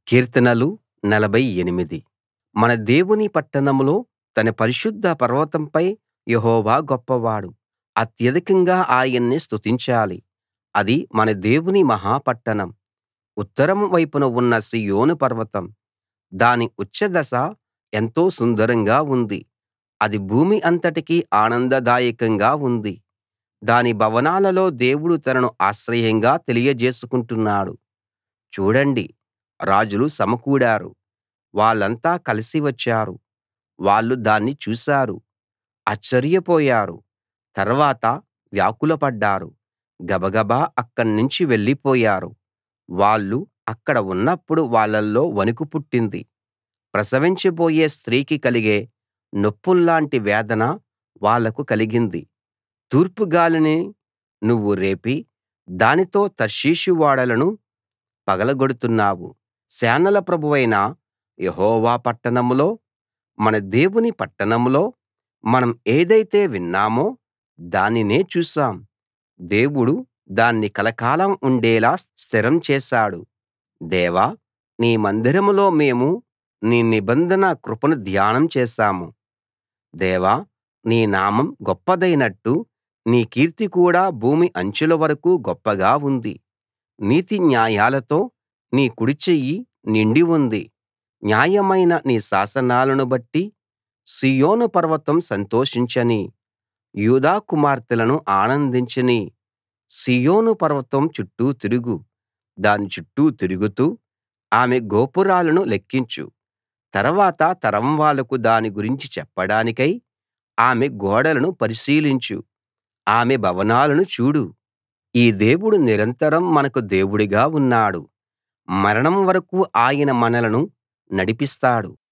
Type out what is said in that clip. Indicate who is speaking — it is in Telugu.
Speaker 1: కీర్తనలు 48 మన దేవుని పట్టణంలో తన పరిశుద్ధ పర్వతంపై యెహోవా గొప్పవాడు అత్యధికంగా ఆయన్ని స్తుతించాలి అది మన దేవుని మహా పట్టణం ఉత్తరం వైపున ఉన్న సీయోను పర్వతం దాని ఉచ్ఛదశ ఎంతో సుందరంగా ఉంది అది భూమి అంతటికీ ఆనందదాయకంగా ఉంది దాని భవనాలలో దేవుడు తనను ఆశ్రయంగా తెలియజేసుకుంటున్నాడు చూడండి రాజులు సమకూడారు వాళ్ళంతా కలిసి వచ్చారు వాళ్ళు దాన్ని చూశారు ఆశ్చర్యపోయారు తర్వాత వ్యాకులపడ్డారు గబగబా అక్కడ్నుంచి వెళ్ళిపోయారు వాళ్ళు అక్కడ ఉన్నప్పుడు వాళ్ళల్లో వణుకు పుట్టింది ప్రసవించబోయే స్త్రీకి కలిగే నొప్పుల్లాంటి వేదన వాళ్లకు కలిగింది తూర్పు గాలిని నువ్వు రేపి దానితో తర్షీషు ఓడలను పగలగొడుతున్నావు సేనల ప్రభువైన యెహోవా పట్టణంలో మన దేవుని పట్టణంలో మనం ఏదైతే విన్నామో దానినే చూశాం దేవుడు దాన్ని కలకాలం ఉండేలా స్థిరం చేశాడు దేవా నీ మందిరంలో మేము నీ నిబంధన కృపను ధ్యానం చేశాము దేవా నీ నామం గొప్పదైనట్టు నీ కీర్తి కూడా భూమి అంచుల వరకూ గొప్పగా ఉంది నీతి న్యాయాలతో నీ కుడిచెయ్యి నిండి ఉంది న్యాయమైన నీ శాసనాలను బట్టి సీయోను పర్వతం సంతోషించనీ యూదా కుమార్తెలను ఆనందించనీ సీయోను పర్వతం చుట్టూ తిరుగు దాని చుట్టూ తిరుగుతూ ఆమె గోపురాలను లెక్కించు తర్వాత తరం వాళ్లకు దాని గురించి చెప్పడానికై ఆమె గోడలను పరిశీలించు ఆమె భవనాలను చూడు ఈ దేవుడు నిరంతరం మనకు దేవుడుగా ఉన్నాడు మరణం వరకూ ఆయన మనలను నడిపిస్తాడు